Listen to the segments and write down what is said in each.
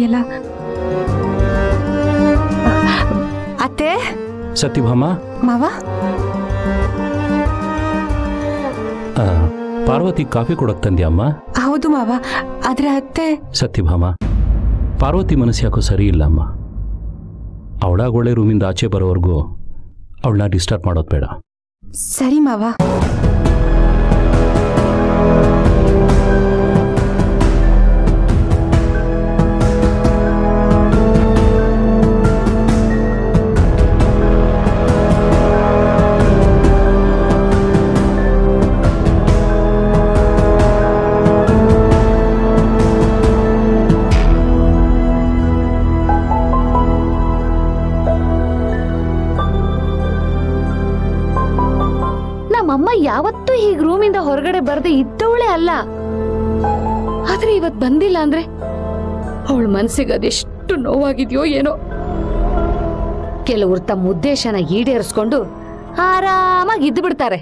ಇದೆಯಲ್ಲ ಅತ್ತೆ ಸತ್ಯಭಾಮ ಮಾವ ಆ, ಪಾರ್ವತಿ ಕಾಫಿ ಕೊಡಕ್ ತಂದ್ಯಾ ಅಮ್ಮ ಹೌದು ಮಾವ ಆದ್ರೆ ಅತ್ತೆ ಸತ್ಯಭಾಮ ಪಾರ್ವತಿ ಮನಸ್ಸು ಯಾಕೋ ಸರಿ ಇಲ್ಲ ಅಮ್ಮ ಅವಳಾಗೊಳ್ಳೆ ರೂಮಿಂದ ಆಚೆ ಬರೋವರೆಗೂ ಅವಳನ್ನ ಡಿಸ್ಟರ್ಬ್ ಮಾಡೋದು ಬೇಡ ಸರಿ ಮಾವ ನಮ್ಮಮ್ಮ ಯಾವತ್ತೂ ಹೀಗ್ ರೂಮಿಂದ ಹೊರಗಡೆ ಬರ್ದೆ ಇದ್ದವಳೇ ಅಲ್ಲ ಆದ್ರೆ ಇವತ್ ಬಂದಿಲ್ಲ ಅಂದ್ರೆ ಅವಳ ಮನ್ಸಿಗೆ ಅದೆಷ್ಟು ನೋವಾಗಿದ್ಯೋ ಏನೋ ಕೆಲವರು ತಮ್ಮ ಉದ್ದೇಶನ ಈಡೇರಿಸ್ಕೊಂಡು ಆರಾಮಾಗಿ ಇದ್ದು ಬಿಡ್ತಾರೆ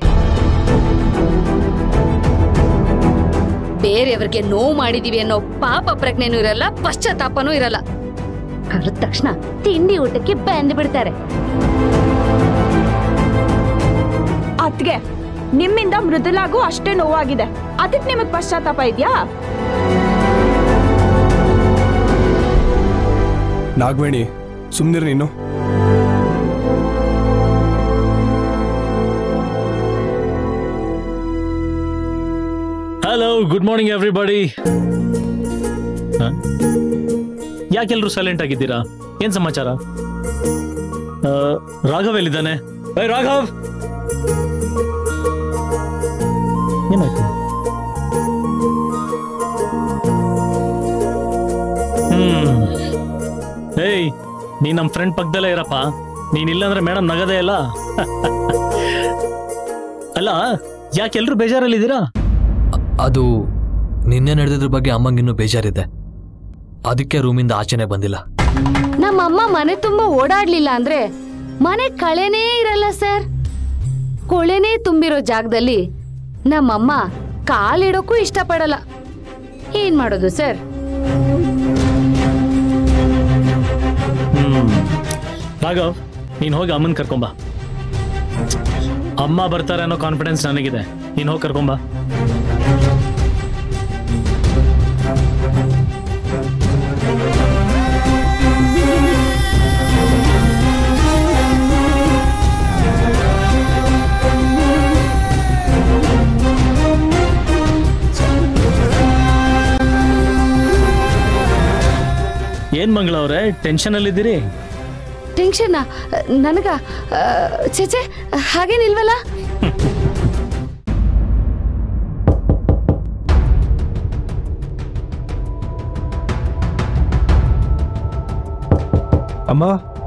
ಬೇರೆಯವ್ರಿಗೆ ನೋವು ಮಾಡಿದೀವಿ ಅನ್ನೋ ಪಾಪ ಪ್ರಜ್ಞೆನೂ ಇರಲ್ಲ ಪಶ್ಚಾತ್ತಾಪನೂ ಇರಲ್ಲ ಕರೆದ ತಕ್ಷಣ ತಿಂಡಿ ಊಟಕ್ಕೆ ಬಂದು ಬಿಡ್ತಾರೆ ಅದ್ಗೆ ನಿಮ್ಮಿಂದ ಮೃದುಲಾಗೂ ಅಷ್ಟೇ ನೋವಾಗಿದೆ ಅದಕ್ಕೆ ನಿಮಗ್ ಪಶ್ಚಾತ್ತಾಪ ಇದೆಯಾ ನಾಗವೇಣಿ ಸುಮ್ನಿರು ನೀನು ಹಲೋ ಗುಡ್ ಮಾರ್ನಿಂಗ್ ಎವ್ರಿಬಡಿ ಯಾಕೆಲ್ರು ಸೈಲೆಂಟ್ ಆಗಿದ್ದೀರಾ ಏನ್ ಸಮಾಚಾರ ಆ, ರಾಘವ್ ಎಲ್ಲಿದ್ದಾನೆ ಏ ರಾಘವ್ ಏನಾಯ್ತು ಹ್ಮ್ ಏಯ್ ನೀ ನಮ್ಮ ಫ್ರೆಂಡ್ ಪಕ್ಕದಲ್ಲೇ ಇರಪ್ಪ ನೀನ್ ಇಲ್ಲಾಂದ್ರೆ ಮೇಡಮ್ ನಗದೇ ಇಲ್ಲ ಅಲ್ಲ ಯಾಕೆಲ್ರು ಬೇಜಾರಲ್ಲಿದ್ದೀರಾ ಅದು ನಿನ್ನೆ ನಡೆದಿದ್ರ ಬಗ್ಗೆ ಅಮ್ಮಂಗಿನ್ನೂ ಬೇಜಾರಿದೆ ಅದಕ್ಕೆ ರೂಮಿಂದ ಆಚೆನೆ ಬಂದಿಲ್ಲ ನಮ್ಮಮ್ಮ ಮನೆ ತುಂಬಾ ಓಡಾಡ್ಲಿಲ್ಲ ಅಂದ್ರೆ ಮನೆ ಕಳೆನೇ ಇರಲ್ಲ ಸರ್ ಕೊಳೆನೇ ತುಂಬಿರೋ ಜಾಗದಲ್ಲಿ ನಮ್ಮಮ್ಮ ಕಾಲಿಡೋಕ್ಕೂ ಇಷ್ಟಪಡಲ್ಲ ಏನ್ ಮಾಡೋದು ಸರ್ ಹ್ಮ್ ರಾಘವ್ ನೀನ್ ಹೋಗಿ ಅಮ್ಮನ್ ಕರ್ಕೊಂಬ ಅಮ್ಮ ಬರ್ತಾರೆ ಅನ್ನೋ ಕಾನ್ಫಿಡೆನ್ಸ್ ನನಗಿದೆ ನೀನ್ ಹೋಗಿ ಕರ್ಕೊಂಬ ಏನ್ ಮಂಗಳ ಅವ್ರೆ ಟೆನ್ಷನ್ ಅಲ್ಲಿದ್ದೀರಿ ಟೆನ್ಷನ್ ನನಗ ಆ, ಛೆ ಹಾಗೇನಿಲ್ವಲ್ಲ ಅಮ್ಮ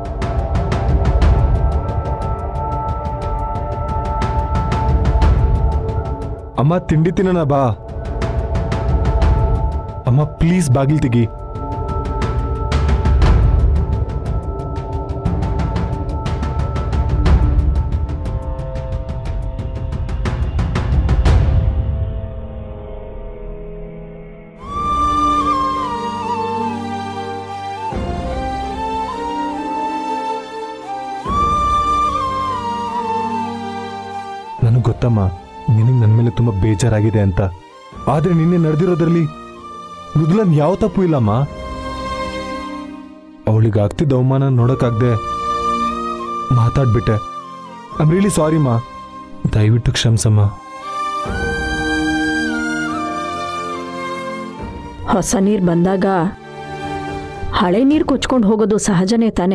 ಅಮ್ಮ ತಿಂಡಿ ತಿನ್ನೋಣ ಬಾ ಅಮ್ಮ ಪ್ಲೀಸ್ ಬಾಗಿಲ್ ತೆಗಿ ನನಗೆ ಗೊತ್ತಮ್ಮ ನಿನಗೆ ನನ್ನ ಮೇಲೆ ತುಂಬ ಬೇಜಾರಾಗಿದೆ ಅಂತ ಆದರೆ ನಿನ್ನೆ ನಡೆದಿರೋದ್ರಲ್ಲಿ ಮೃದುಲನ್ ಯಾವ ತಪ್ಪು ಇಲ್ಲಮ್ಮ ಅವಳಿಗೆ ಆಗ್ತಿದ್ದ ಅವಮಾನ ನೋಡೋಕ್ಕಾಗ್ದೆ ಮಾತಾಡ್ಬಿಟ್ಟೆ ಐಮ್ ರಿಯಲಿ ಸಾರಿ ಮಾ ದಯವಿಟ್ಟು ಕ್ಷಮಿಸಮ್ಮ ಹೊಸ ನೀರು ಬಂದಾಗ ಹಳೆ ನೀರು ಕೊಚ್ಕೊಂಡು ಹೋಗೋದು ಸಹಜನೇ ತಾನೆ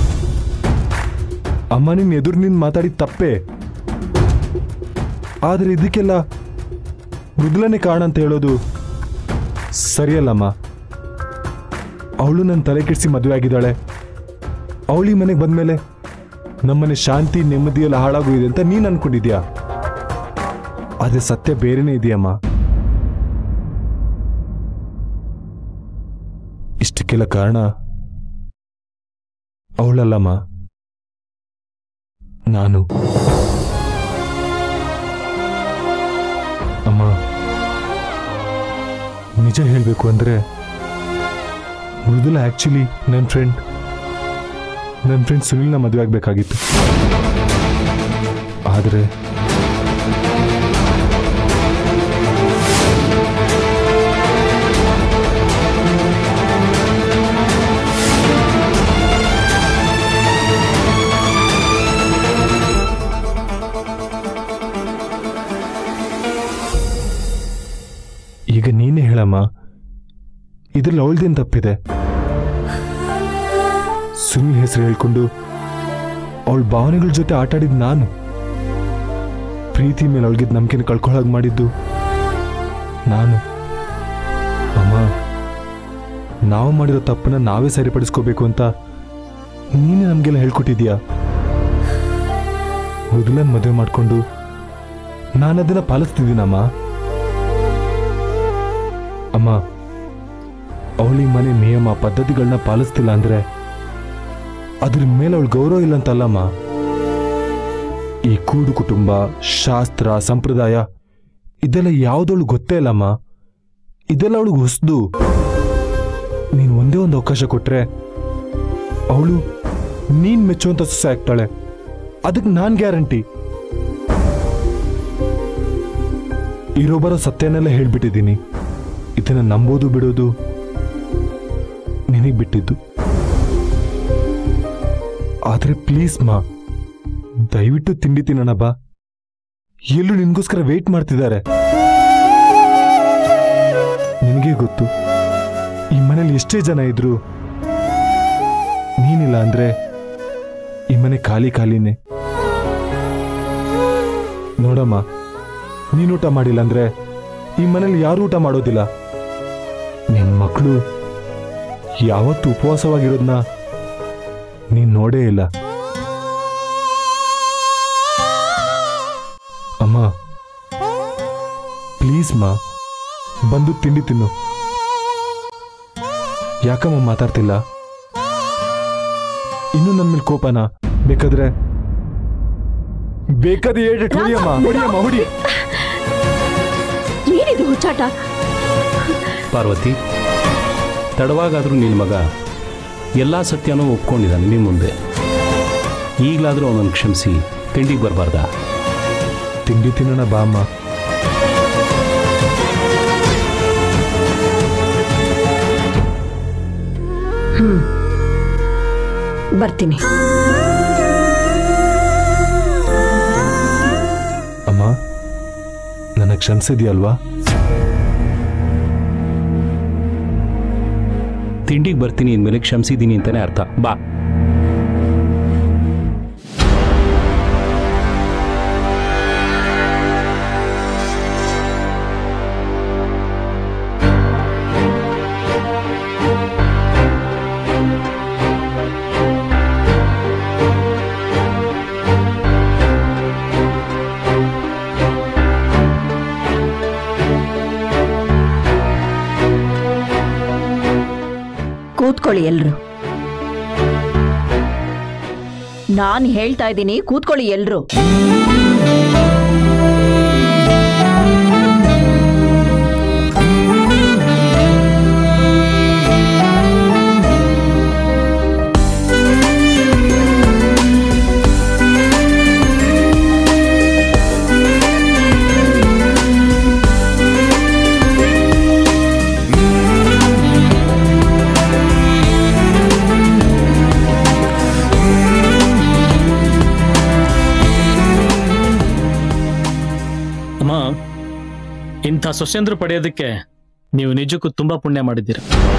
ಅಮ್ಮ ನಿನ್ನ ಎದುರು ನಿನ್ ಮಾತಾಡಿದ ತಪ್ಪೆ ಆದರೆ ಇದಕ್ಕೆಲ್ಲ ಮೃದುಲನೇ ಕಾರಣ ಅಂತ ಹೇಳೋದು ಸರಿಯಲ್ಲಮ್ಮ ಅವಳು ನನ್ನ ತಲೆ ಕೆಡಿಸಿ ಮದುವೆ ಆಗಿದ್ದಾಳೆ ಅವಳಿ ಮನೆಗೆ ಬಂದ್ಮೇಲೆ ನಮ್ಮನೆ ಶಾಂತಿ ನೆಮ್ಮದಿ ಎಲ್ಲ ಹಾಳಾಗೋಗಿದೆ ಅಂತ ನೀನು ಅನ್ಕೊಂಡಿದ್ಯಾ ಆದರೆ ಸತ್ಯ ಬೇರೆನೇ ಇದೆಯಮ್ಮ ಇಷ್ಟಕ್ಕೆಲ್ಲ ಕಾರಣ ಅವಳಲ್ಲಮ್ಮ ನಾನು ಅಮ್ಮ ನಿಜ ಹೇಳಬೇಕು ಅಂದ್ರೆ ಮೃದುಲ ಆ್ಯಕ್ಚುಲಿ ನನ್ನ ಫ್ರೆಂಡ್ ನನ್ನ ಫ್ರೆಂಡ್ ಸುನಿಲ್ನ ಮದುವೆ ಆಗಬೇಕಾಗಿತ್ತು ಆದರೆ ಈಗ ನೀನೇ ಹೇಳಮ್ಮ ಇದ್ರಲ್ಲಿ ಅವಳ್ದೇನು ತಪ್ಪಿದೆ ಸುನಿಲ್ ಹೆಸರು ಹೇಳ್ಕೊಂಡು ಅವಳ ಭಾವನೆಗಳ ಜೊತೆ ಆಟ ಆಡಿದ್ ನಾನು ಪ್ರೀತಿ ಮೇಲೆ ಅವಳಿಗಿದ್ ನಂಬಿಕೆನ ಕಳ್ಕೊಳ್ಳೋಕೆ ಮಾಡಿದ್ದು ನಾನು ಅಮ್ಮ ನಾವು ಮಾಡಿರೋ ತಪ್ಪನ್ನ ನಾವೇ ಸರಿಪಡಿಸ್ಕೋಬೇಕು ಅಂತ ನೀನೇ ನಮಗೆಲ್ಲ ಹೇಳ್ಕೊಟ್ಟಿದ್ಯಾ ಮೊದಲನ್ ಮದುವೆ ಮಾಡಿಕೊಂಡು ನಾನು ಅದನ್ನ ಪಾಲಿಸ್ತಿದ್ದೀನಮ್ಮ ಅಮ್ಮ ಅವಳಿ ಮನೆ ನಿಯಮ ಪದ್ಧತಿಗಳನ್ನ ಪಾಲಿಸ್ತಿಲ್ಲ ಅಂದ್ರೆ ಅದ್ರ ಮೇಲೆ ಅವಳು ಗೌರವ ಇಲ್ಲ ಅಂತಲ್ಲಮ್ಮ ಈ ಕೂಡು ಕುಟುಂಬ ಶಾಸ್ತ್ರ ಸಂಪ್ರದಾಯ ಇದೆಲ್ಲ ಯಾವ್ದವಳು ಗೊತ್ತೇ ಇಲ್ಲಮ್ಮ ಇದೆಲ್ಲ ಅವಳಿಗೆ ಹೊಸದು ನೀನು ಒಂದೇ ಒಂದು ಅವಕಾಶ ಕೊಟ್ರೆ ಅವಳು ನೀನ್ ಮೆಚ್ಚುವಂತ ಸೊಸೆ ಆಗ್ತಾಳೆ ಅದಕ್ಕೆ ನಾನ್ ಗ್ಯಾರಂಟಿ ಇರೋ ಬರೋ ಸತ್ಯನೆಲ್ಲ ಹೇಳ್ಬಿಟ್ಟಿದ್ದೀನಿ ಇದನ್ನ ನಂಬೋದು ಬಿಡೋದು ನಿನಗೆ ಬಿಟ್ಟಿದ್ದು ಆದ್ರೆ ಪ್ಲೀಸ್ ಮಾ ದಯವಿಟ್ಟು ತಿಂಡಿ ತಿನ್ನೋಣ ಬಾ ಎಲ್ಲೂ ನಿನ್ಗೋಸ್ಕರ ವೇಟ್ ಮಾಡ್ತಿದ್ದಾರೆ ನಿನಗೆ ಗೊತ್ತು ಈ ಮನೇಲಿ ಎಷ್ಟೇ ಜನ ಇದ್ರು ನೀನಿಲ್ಲ ಅಂದ್ರೆ ಈ ಮನೆ ಖಾಲಿ ಖಾಲಿನೇ ನೋಡಮ್ಮ ನೀನ್ ಊಟ ಮಾಡಿಲ್ಲ ಅಂದ್ರೆ ಈ ಮನೇಲಿ ಯಾರು ಊಟ ಮಾಡೋದಿಲ್ಲ ನಿನ್ ಮಕ್ಕಳು ಯಾವತ್ತು ಉಪವಾಸವಾಗಿರೋದನ್ನ ನೀನ್ ನೋಡೇ ಇಲ್ಲ ಅಮ್ಮ ಪ್ಲೀಸ್ ಮಾ ಬಂದು ತಿಂಡಿ ತಿನ್ನು ಯಾಕಮ್ಮ ಮಾತಾಡ್ತಿಲ್ಲ ಇನ್ನು ನನ್ನ ಮೇಲೆ ಕೋಪನಾ ಬೇಕಾದ್ರೆ ಬೇಕಾದ್ರೆ ಏಟ್ ಹೊಡಿಯಮ್ಮ ಹೊಡಿಯಮ್ಮ ಹೊಡಿ ಏನಿದು ಹುಚ್ಚಾಟ ಪಾರ್ವತಿ ತಡವಾಗಾದರೂ ನಿನ್ನ ಮಗ ಎಲ್ಲ ಸತ್ಯನೂ ಒಪ್ಕೊಂಡಿದ್ದಾನೆ ನಿಮ್ಮ ಮುಂದೆ ಈಗಲಾದರೂ ಅವನನ್ನು ಕ್ಷಮಿಸಿ ತಿಂಡಿಗೆ ಬರಬಾರ್ದಾ ತಿಂಡಿ ತಿನ್ನೋಣ ಬಾ ಅಮ್ಮ ಬರ್ತೀನಿ ಅಮ್ಮ ನನ್ನ ಕ್ಷಮಿಸಿದ್ಯಲ್ವಾ ತಿಂಡಿಗೆ ಬರ್ತೀನಿ ಅಂದಮೇಲೆ ಕ್ಷಮಿಸಿದ್ದೀನಿ ಅಂತಲೇ ಅರ್ಥ ಬಾ ಕೂತ್ಕೊಳ್ಳಿ ಎಲ್ರು ನಾನು ಹೇಳ್ತಾ ಇದ್ದೀನಿ ಕೂತ್ಕೊಳ್ಳಿ ಎಲ್ರು ಅಮ್ಮ ಇಂಥ ಸೊಸೆಂದ್ರು ಪಡೆಯೋದಕ್ಕೆ ನೀವು ನಿಜಕ್ಕೂ ತುಂಬಾ ಪುಣ್ಯ ಮಾಡಿದ್ದೀರ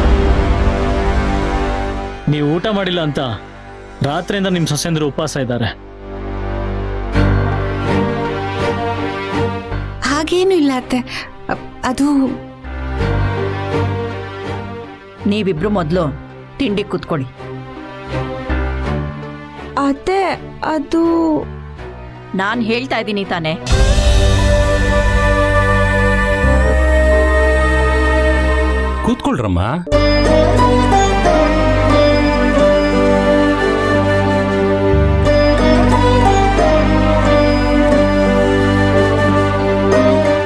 ನೀವು ಊಟ ಮಾಡಿಲ್ಲ ಅಂತ ರಾತ್ರಿಯಿಂದ ನಿಮ್ಮ ಸೊಸೆಂದ್ರು ಉಪವಾಸ ಇದ್ದಾರೆ ಹಾಗೇನು ಇಲ್ಲ ಅತ್ತೆ ಅ- ಅದು ನೀವಿಬ್ರು ಮೊದಲು ತಿಂಡಿ ಕೂತ್ಕೊಳ್ಳಿ ಅತ್ತೆ ಅದು ನಾನು ಹೇಳ್ತಾ ಇದ್ದೀನಿ ತಾನೆ ಕೂತ್ಕೊಳ್ರಮ್ಮ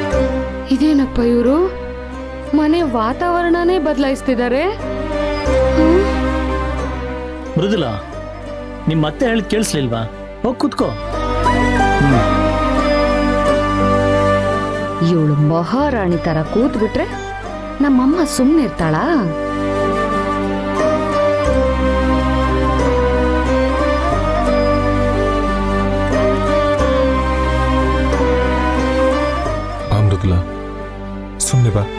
ಇದೇನಪ್ಪ ಇವರು ಮನೆ ವಾತಾವರಣನೇ ಬದಲಾಯಿಸ್ತಿದ್ದಾರೆ ಹ? ಮೃದುಲ ನಿಮ್ಮ ಮತ್ತೆ ಹೇಳಿದ್ ಕೇಳಿಸ್ಲಿಲ್ವಾ ಹೋಗಿ ಕೂತ್ಕೋ ಇವಳು ಮಹಾರಾಣಿ ತರ ಕೂತ್ ಬಿಟ್ರೆ ನಮ್ಮಮ್ಮ ಸುಮ್ಮನೆ ಇರ್ತಾಳಾ ಆ ಮೃದುಲ ಸುಮ್ಮನೆ ಬಾ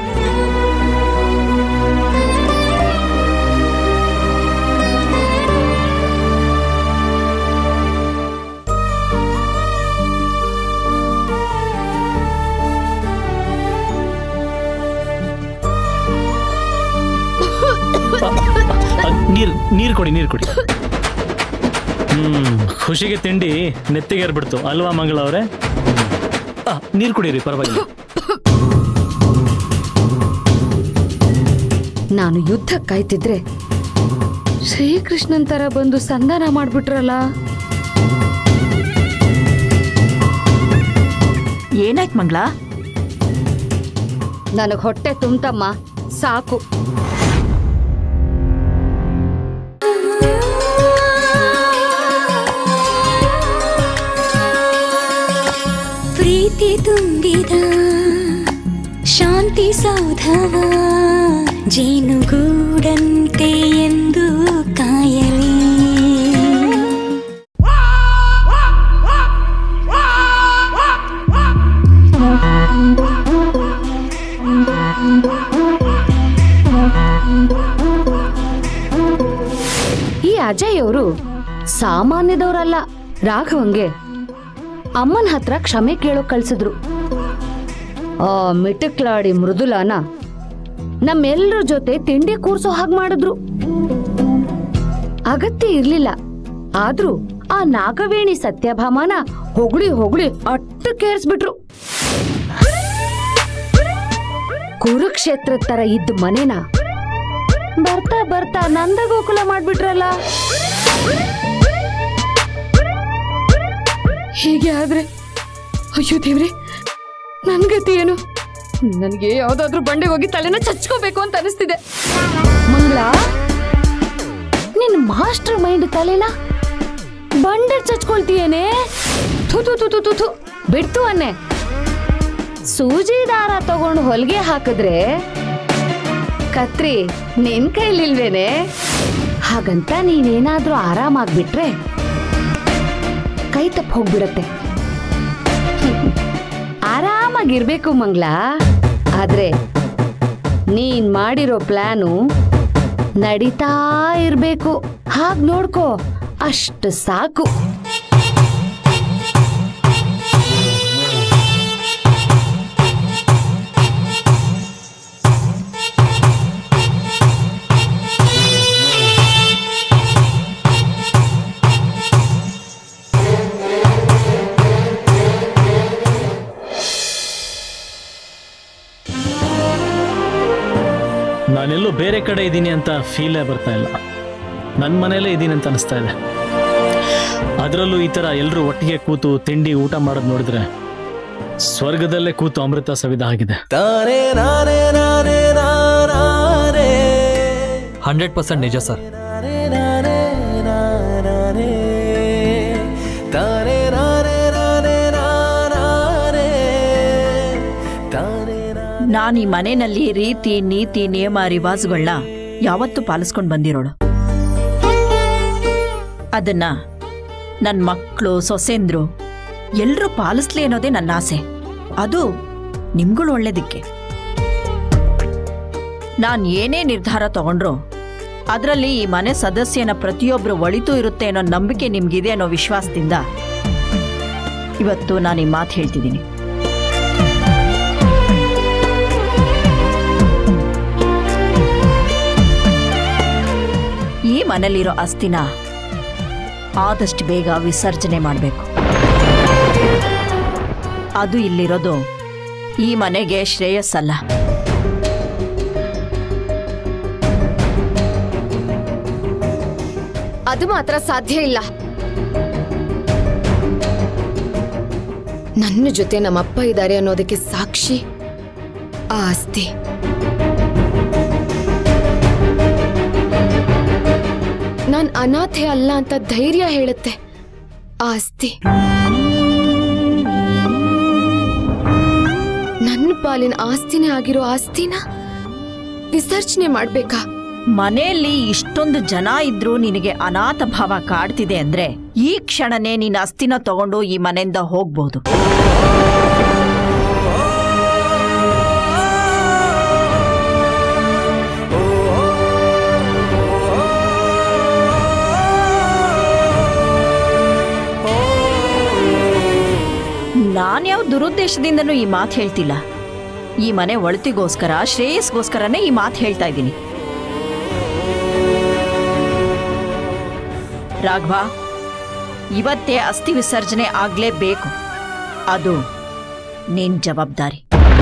ಅದ್ ನೀರ್ ನೀರ್ ಕೊಡಿ ನೀರ್ ಕೊಡಿ ಹ್ಮ್ ಖುಷಿಗೆ ತಿಂಡಿ ನೆತ್ತಿಗೆ ಏರ್ಬಿಡ್ತು ಅಲ್ವಾ ಮಂಗಳ ಅವರೇ ನೀರ್ ಕುಡೀರಿ ಪರವಾಗಿಲ್ಲ ನಾನು ಯುದ್ಧ ಕಾಯ್ತಿದ್ರೆ ಶ್ರೀಕೃಷ್ಣನ್ ತರ ಬಂದು ಸಂಧಾನ ಮಾಡ್ಬಿಟ್ರಲ್ಲ ಏನಾಯ್ತು ಮಂಗಳ ನನಗ್ ಹೊಟ್ಟೆ ತುಂಬ್ತಮ್ಮ ಸಾಕು ಪ್ರೀತಿ ತುಂಬಿದ ಶಾಂತಿ ಸೌಧವ ಜೇನುಗೂಡಂತೆ ಎಂದು ಕಾಯಲಿ ಈ ಅಜಯ್ ಅವರು ಸಾಮಾನ್ಯದವರಲ್ಲ ರಾಘವಂಗೆ ಅಮ್ಮನ ಹತ್ರ ಕ್ಷಮೆ ಕೇಳೋ ಕಳ್ಸಿದ್ರು ಆ ಮಿಟಕ್ಲಾಡಿ ಮೃದುಲಾನ ನಮ್ಮೆಲ್ಲರ ಜೊತೆ ತಿಂಡಿ ಕೂರ್ಸೋ ಹಾಗೆ ಮಾಡಿದ್ರು ಅಗತ್ಯ ಇರ್ಲಿಲ್ಲ ಆದ್ರೂ ಆ ನಾಗವೇಣಿ ಸತ್ಯಭಾಮನ ಹೊಗಳಿ ಹೊಗಳಿ ಅಟ್ಟು ಕೇರ್ಸ್ಬಿಟ್ರು ಕುರುಕ್ಷೇತ್ರ ತರ ಇದ್ದ ಮನೆನ ಬರ್ತಾ ಬರ್ತಾ ನಂದಗೋಕುಲ ಮಾಡ್ಬಿಟ್ರಲ್ಲ ಹೀಗೆ ಆದ್ರೆ ಅಯ್ಯೋ ದೇವ್ರೆ ನನ್ ಗತಿ ಏನು ನನಗೆ ಯಾವ್ದಾದ್ರೂ ಬಂಡೆಗೆ ಹೋಗಿ ತಲೆನ ಚಚ್ಕೋಬೇಕು ಅಂತ ಅನಿಸ್ತಿದೆ ಮಂಗಳ ನಿನ್ ಮಾಸ್ಟರ್ ಮೈಂಡ್ ತಲೆನ ಬಂಡೆ ಚಚ್ಕೊಳ್ತೀಯೇನೆ ಥು ಥು ಥು ಥು ಥು ಥು ಬಿಡ್ತು ಅನ್ನೆ ಸೂಜಿ ದಾರ ತಗೊಂಡು ಹೊಲಿಗೆ ಹಾಕಿದ್ರೆ ಕತ್ರಿ ನಿನ್ ಕೈಲಿಲ್ವೇನೆ ಹಾಗಂತ ನೀನೇನಾದ್ರೂ ಆರಾಮಾಗ್ಬಿಟ್ರೆ ಕೈ ತಪ್ಪ ಹೋಗ್ಬಿಡತ್ತೆ ಆರಾಮಾಗಿರ್ಬೇಕು ಮಂಗ್ಲ ಆದ್ರೆ ನೀನ್ ಮಾಡಿರೋ ಪ್ಲಾನು ನಡೀತಾ ಇರ್ಬೇಕು ಹಾಗ್ ನೋಡ್ಕೋ ಅಷ್ಟು ಸಾಕು ನಾನೆಲ್ಲೋ ಬೇರೆ ಕಡೆ ಇದ್ದೀನಿ ಅಂತ ಫೀಲೇ ಬರ್ತಾ ಇಲ್ಲ ನನ್ನ ಮನೇಲೇ ಇದ್ದೀನಿ ಅಂತ ಅನಿಸ್ತಾ ಇದೆ ಅದರಲ್ಲೂ ಈ ಥರ ಎಲ್ಲರೂ ಒಟ್ಟಿಗೆ ಕೂತು ತಿಂಡಿ ಊಟ ಮಾಡೋದು ನೋಡಿದ್ರೆ ಸ್ವರ್ಗದಲ್ಲೇ ಕೂತು ಅಮೃತ ಸವಿದ ಆಗಿದೆ ಹಂಡ್ರೆಡ್ ಪರ್ಸೆಂಟ್ ನಿಜ ಸರ್ ನಾನು ಈ ಮನೆಯಲ್ಲಿ ರೀತಿ ನೀತಿ ನಿಯಮ ರಿವಾಜುಗಳನ್ನ ಯಾವತ್ತೂ ಪಾಲಿಸ್ಕೊಂಡು ಬಂದಿರೋಳು ಅದನ್ನ ನನ್ನ ಮಕ್ಕಳು ಸೊಸೆಂದ್ರು ಎಲ್ಲರೂ ಪಾಲಿಸ್ಲಿ ಅನ್ನೋದೇ ನನ್ನ ಆಸೆ ಅದು ನಿಮ್ಗಳು ಒಳ್ಳೇದಕ್ಕೆ ನಾನು ಏನೇ ನಿರ್ಧಾರ ತಗೊಂಡ್ರು ಅದರಲ್ಲಿ ಈ ಮನೆ ಸದಸ್ಯನ ಪ್ರತಿಯೊಬ್ಬರು ಒಳಿತು ಇರುತ್ತೆ ಅನ್ನೋ ನಂಬಿಕೆ ನಿಮ್ಗಿದೆ ಅನ್ನೋ ವಿಶ್ವಾಸದಿಂದ ಇವತ್ತು ನಾನು ಈ ಮಾತು ಹೇಳ್ತಿದ್ದೀನಿ ಈ ಮನೇಲಿರೋ ಅಸ್ಥಿನ ಆದಷ್ಟು ಬೇಗ ವಿಸರ್ಜನೆ ಮಾಡಬೇಕು ಅದು ಇಲ್ಲಿರೋದು ಈ ಮನೆಗೆ ಶ್ರೇಯಸ್ಸಲ್ಲ ಅದು ಮಾತ್ರ ಸಾಧ್ಯ ಇಲ್ಲ ನನ್ನ ಜೊತೆ ನಮ್ಮಪ್ಪ ಇದ್ದಾರೆ ಅನ್ನೋದಕ್ಕೆ ಸಾಕ್ಷಿ ಆ ಆಸ್ತಿ ನಾನ್ ಅನಾಥೆ ಅಲ್ಲ ಅಂತ ಧೈರ್ಯ ಹೇಳುತ್ತೆ ಆ ಆಸ್ತಿ ನನ್ನ ಪಾಲಿನ ಆಸ್ತಿನೇ ಆಗಿರೋ ಆಸ್ತಿನ ವಿಸರ್ಜನೆ ಮಾಡ್ಬೇಕಾ ಮನೆಯಲ್ಲಿ ಇಷ್ಟೊಂದು ಜನ ಇದ್ರೂ ನಿನಗೆ ಅನಾಥ ಭಾವ ಕಾಡ್ತಿದೆ ಅಂದ್ರೆ ಈ ಕ್ಷಣನೇ ನೀನ್ ಅಸ್ಥಿನ ತಗೊಂಡು ಈ ಮನೆಯಿಂದ ಹೋಗ್ಬೋದು ನಾನ್ಯಾವ ದುರುದ್ದೇಶದಿಂದನೂ ಈ ಮಾತು ಹೇಳ್ತಿಲ್ಲ ಈ ಮನೆ ಒಳತಿಗೋಸ್ಕರ ಶ್ರೇಯಸ್ಗೋಸ್ಕರನೇ ಈ ಮಾತು ಹೇಳ್ತಾ ಇದ್ದೀನಿ ರಾಘವ ಇವತ್ತೇ ಅಸ್ಥಿ ವಿಸರ್ಜನೆ ಆಗ್ಲೇಬೇಕು ಅದು ನಿನ್ ಜವಾಬ್ದಾರಿ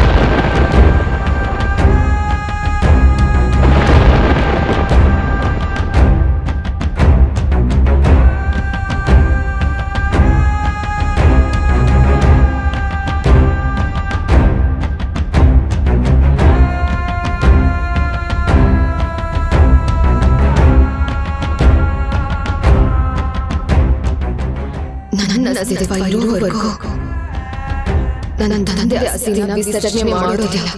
ನನ್ನ ಅಸ್ತಿತ್ವ ಇರೋವರೆಗೂ ನನ್ನ ತಂದೆ ಹಸಿರಿನ ವಿಸರ್ಜನೆ ಮಾಡೋದಿಲ್ಲ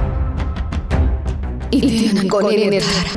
ಇದೇ ನನ್ನ ಕೊನೆಯ ನಿರ್ಧಾರ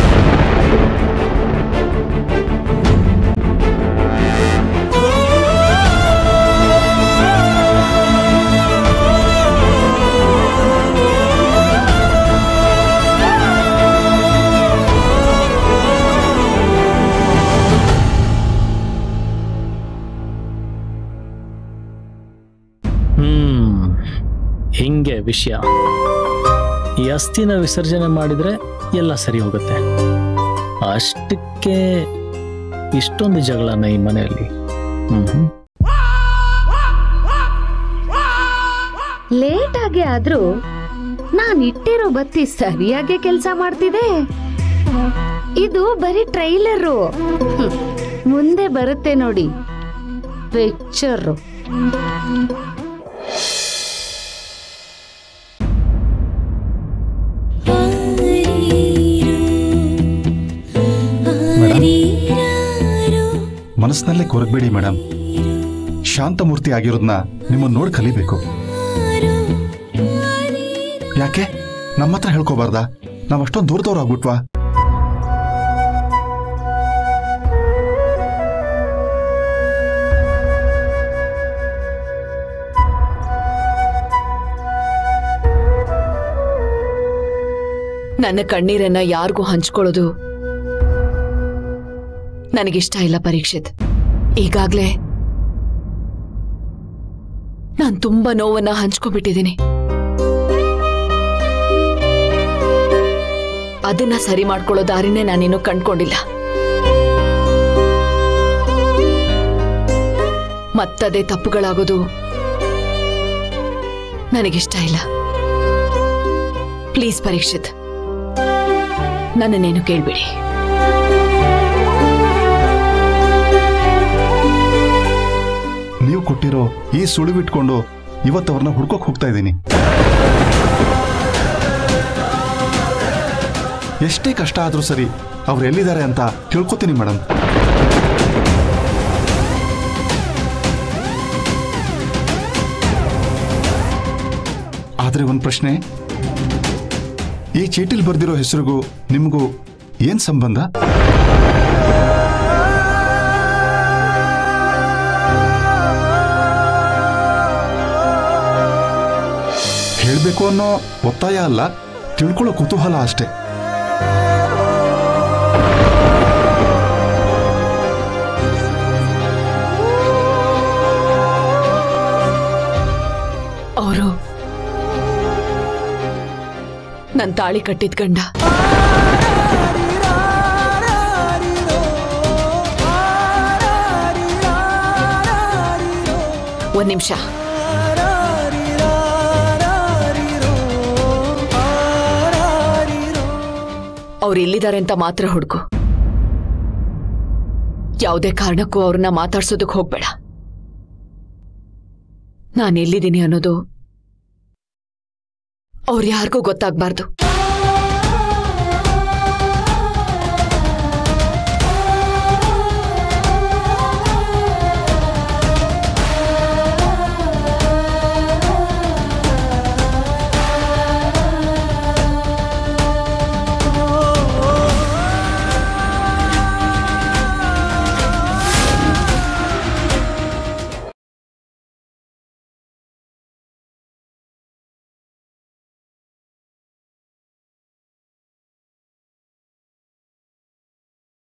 ಹ್ಮ್ ಹಿಂಗೆ ವಿಷಯ ಈ ಅಸ್ಥಿನ ವಿಸರ್ಜನೆ ಮಾಡಿದ್ರೆ ಎಲ್ಲ ಸರಿ ಹೋಗುತ್ತೆ ಅಷ್ಟಕ್ಕೆ ಇಷ್ಟೊಂದು ಜಗಳನ ಈ ಮನೆಯಲ್ಲಿ ಹ್ಮ್ ಹ್ಮ್. ಲೇಟ್ ಆಗಿ ಆದ್ರೂ ನಾನ್ ಇಟ್ಟಿರೋ ಬತ್ತಿ ಸರಿಯಾಗಿ ಕೆಲಸ ಮಾಡ್ತಿದೆ ಇದು ಬರೀ ಟ್ರೈಲರು ಮುಂದೆ ಬರುತ್ತೆ ನೋಡಿ ಪಿಕ್ಚರು ಮನಸ್ಸಿನಲ್ಲೇ ಕೊರಗಬೇಡಿ ಮೇಡಮ್ ಶಾಂತಮೂರ್ತಿ ಆಗಿರೋದನ್ನ ನಿಮ್ಮನ್ನ ನೋಡಿ ಕಲಿಬೇಕು ಯಾಕೆ ನಮ್ಮ ಹತ್ರ ಹೇಳ್ಕೋಬಾರ್ದಾ ನಾವ್ ಅಷ್ಟೊಂದು ದೂರದವ್ರು ಆಗ್ಬಿಟ್ವಾ ನನ್ನ ಕಣ್ಣೀರನ್ನ ಯಾರಿಗೂ ಹಂಚ್ಕೊಳ್ಳೋದು ನನಗಿಷ್ಟ ಇಲ್ಲ ಪರೀಕ್ಷಿತ್ ಈಗಾಗ್ಲೇ ನಾನ್ ತುಂಬಾ ನೋವನ್ನ ಹಂಚ್ಕೊಂಡ್ಬಿಟ್ಟಿದ್ದೀನಿ ಅದನ್ನ ಸರಿ ಮಾಡ್ಕೊಳ್ಳೋ ದಾರಿನೇ ನಾನಿನ್ನೂ ಕಂಡ್ಕೊಂಡಿಲ್ಲ ಮತ್ತದೇ ತಪ್ಪುಗಳಾಗೋದು ನನಗಿಷ್ಟ ಇಲ್ಲ ಪ್ಲೀಸ್ ಪರೀಕ್ಷಿತ್ ನನ್ನನ್ನೇನು ಕೇಳ್ಬೇಡಿ ನೀವು ಕೊಟ್ಟಿರೋ ಈ ಸುಳಿವಿಟ್ಕೊಂಡು ಇವತ್ತವ್ರನ್ನ ಹುಡ್ಕೋಕ್ ಹೋಗ್ತಾ ಇದ್ದೀನಿ ಎಷ್ಟೇ ಕಷ್ಟ ಆದ್ರೂ ಸರಿ ಅವ್ರು ಎಲ್ಲಿದ್ದಾರೆ ಅಂತ ತಿಳ್ಕೊತೀನಿ ಮೇಡಮ್ ಆದ್ರೆ ಒಂದು ಪ್ರಶ್ನೆ ಈ ಚೀಟಿಲ್ ಬರ್ದಿರೋ ಹೆಸರಿಗೂ ನಿಮಗೂ ಏನ್ ಸಂಬಂಧ ಹೇಳ್ಬೇಕು ಅನ್ನೋ ಒತ್ತಾಯ ಅಲ್ಲ ತಿಳ್ಕೊಳ್ಳೋ ಕುತೂಹಲ ಅಷ್ಟೇ ಅವರು ನನ್ ತಾಳಿ ಕಟ್ಟಿದ್ ಗಂಡ ಒಂದ್ ನಿಮಿಷ ಅವ್ರು ಎಲ್ಲಿದ್ದಾರೆ ಅಂತ ಮಾತ್ರ ಹುಡುಕು ಯಾವುದೇ ಕಾರಣಕ್ಕೂ ಅವ್ರನ್ನ ಮಾತಾಡ್ಸೋದಕ್ಕೆ ಹೋಗ್ಬೇಡ ನಾನು ಎಲ್ಲಿದ್ದೀನಿ ಅನ್ನೋದು ಅವ್ರು ಯಾರಿಗೂ ಗೊತ್ತಾಗ್ಬಾರ್ದು